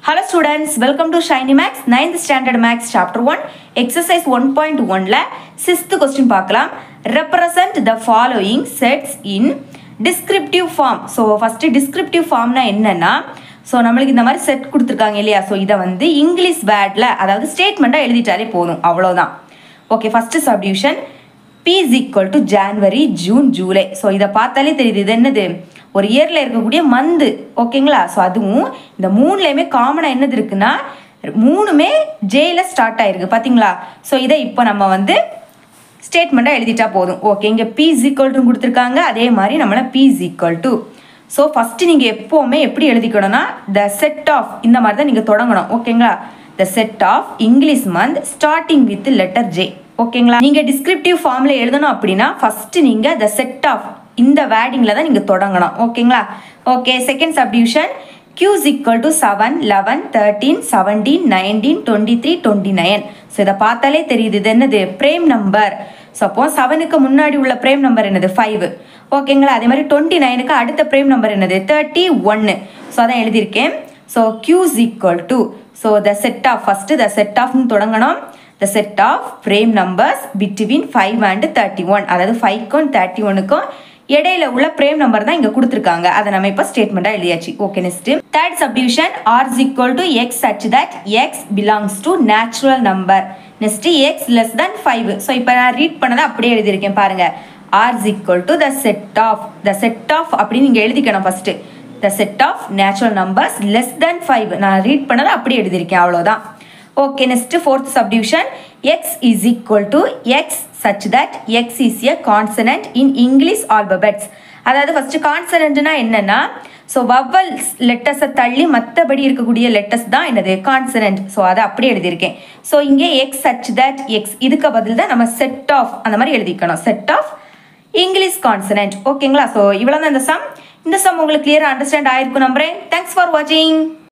Hello students, welcome to Shiny Max 9th Standard Max Chapter 1 Exercise 1.1ல 6th question பார்க்கலாம் Represent the following sets in descriptive form so first descriptive formனா என்னன்னா so நம்மளுக்கு இந்த மாதிரி set கொடுத்துருக்காங்க இல்லையா ஸோ இதை வந்து இங்கிலீஷ் வேர்டில் அதாவது ஸ்டேட்மெண்ட்டாக எழுதிட்டாலே போதும் அவ்வளோதான் okay first subdivision P is equal to January June July so இதை பார்த்தாலே தெரியுது இது என்னது ஒரு இயரில் இருக்கக்கூடிய மந்த் ஓகேங்களா ஸோ அதுவும் இந்த மூணுலேயுமே காமனாக என்னது இருக்குன்னா மூணுமே ஜேயில் ஸ்டார்ட் ஆயிருக்கு பார்த்தீங்களா ஸோ இதை இப்போ நம்ம வந்து ஸ்டேட்மெண்ட்டாக எழுதிட்டா போதும் ஓகே இங்கே பி இஸ் ஈக்குவல் டு கொடுத்துருக்காங்க அதே மாதிரி நம்மள P is equal to so first நீங்கள் எப்போவுமே எப்படி எழுதிக்கணும்னா த செட் ஆஃப் இந்த மாதிரி தான் நீங்கள் தொடங்கணும் ஓகேங்களா the set of English month starting with letter J ஓகேங்களா நீங்கள் டிஸ்கிரிப்டிவ் ஃபார்மில் எழுதணும் அப்படின்னா ஃபஸ்ட்டு நீங்கள் த செட் ஆஃப் இந்த வேர்டிங்கில் தான் நீங்கள் தொடங்கணும் ஓகேங்களா okay second subdivision Q is equal to 7, 11, 13, 17, 19, 23, 29. So இதை பார்த்தாலே தெரியுது இது என்னது பிரேம் நம்பர் ஸோ அப்போ செவனுக்கு முன்னாடி உள்ள பிரேம் நம்பர் என்னது ஃபைவ் ஓகேங்களா அதே மாதிரி டுவெண்ட்டி நைனுக்கு அடுத்த பிரேம் நம்பர் என்னது தேர்ட்டி ஒன்று ஸோ அதான் எழுதியிருக்கேன் so Q is equal to so the set of first the set ஆஃப்னு தொடங்கணும் the set of prime numbers between five and thirty one அதாவது ஃபைவ்க்கும் தேர்ட்டி ஒனுக்கும் இடையில உள்ள பிரேம் நம்பர் தான் இங்க கொடுத்துருக்காங்க அதை நம்ம இப்போ ஸ்டேட்மெண்ட்டாக எழுதியாச்சு okay next third subdivision R is equal to X such that X belongs to natural number next X less than five so இப்போ நான் ரீட் பண்ணதை அப்படியே எழுதியிருக்கேன் பாருங்க R is equal to the set of the set of அப்படின்னு நீங்கள் எழுதிக்கணும் first the set of natural numbers less than five நான் ரீட் பண்ணதை அப்படியே எழுதியிருக்கேன் அவ்வளோதான் okay next fourth subdivision X is equal to X such that X is a consonant in English alphabets அதாவது first கான்சனன்ட்னா என்னன்னா ஸோ வவல்ஸ் லெட்டர்ஸை தள்ளி மற்றபடி இருக்கக்கூடிய லெட்டர்ஸ் தான் என்னது கான்சனன்ட் ஸோ அதை அப்படியே எழுதியிருக்கேன் ஸோ இங்கே எக்ஸ் சச் தட் எக்ஸ் இதுக்கு பதில் தான் நம்ம செட் ஆஃப் அந்த மாதிரி எழுதிக்கணும் செட் ஆஃப் இங்கிலீஷ் கான்சனன்ட் ஓகேங்களா ஸோ இவ்வளோ தான் இந்த சம் இந்த சம் உங்களுக்கு கிளியராக அண்டர்ஸ்டாண்ட் ஆயிருக்கும் நம்புறேன் தேங்க்ஸ் ஃபார் வாட்சிங்